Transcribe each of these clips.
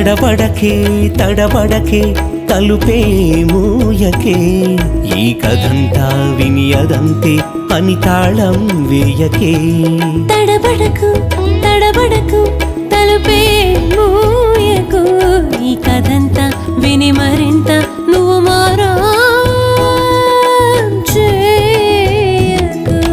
తడబడకే తడబడకే తలుపే మూయకే ఈ కథంతా విని అదంతే అని తాళం వేయకే తడబడకు తడబడకు తలుపే మూయకు ఈ కథంతా విని మరింత నువ్వు మారా చేయకు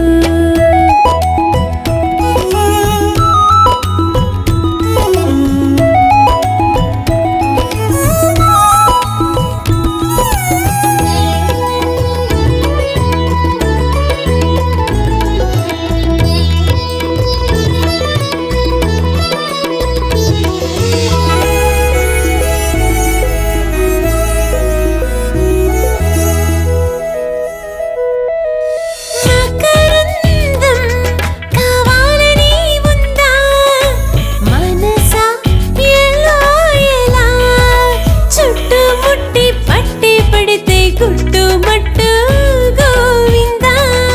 మకరందం కావాలని ఉందా మనసా ఎలా ఎలా చుట్టుముట్టి పట్టి పడితే గుట్టుమట్టు గోవిందా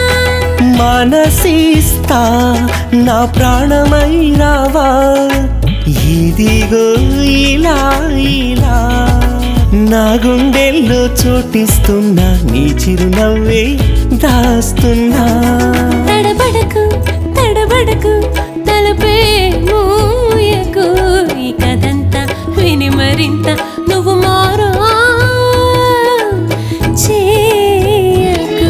మనసిస్తా నా ప్రాణమై రావా ఇదిగో ఇలా ఇలా నా గుండెల్లో చోటిస్తున్నా నీ చిరునవ్వే దాస్తున్నా తడబడకు తడబడకు తలపే మూయకు ఈ కథంతా విని మరింత నువ్వు మారా చేయకు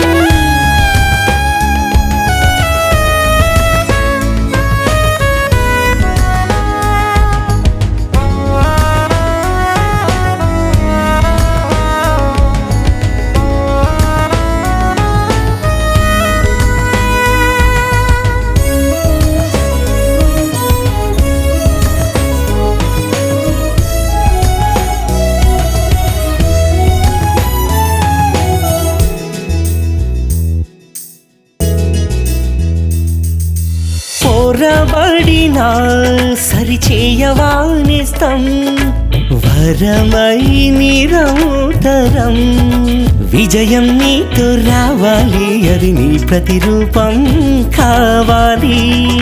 పొరబడినా సరిచేయవానిస్తం వరమై నిరంతరం విజయం నీతో రావాలి అది నీ ప్రతిరూపం కావాలి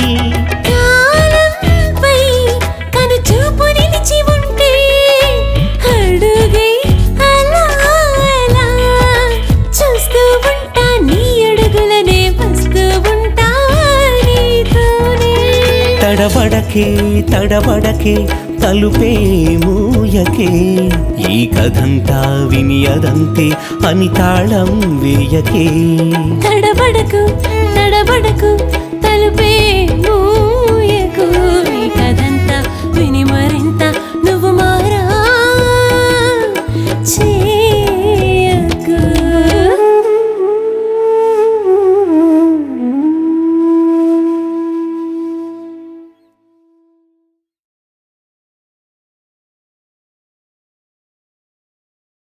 కాలంపై కను చూపు నిలిచి ఉంటే అడుగే అలా అలా చూస్తూ ఉంటా నీ అడుగులనే వస్తూ ఉంటా నీతోనే తడబడకే తడబడకే తలుపే మూయకే ఈ కథంతా విని అదంతే అని తాళం వేయకే తడబడకు తడబడకు తలుపే మూయకు ఈ కథంతా విని మరింత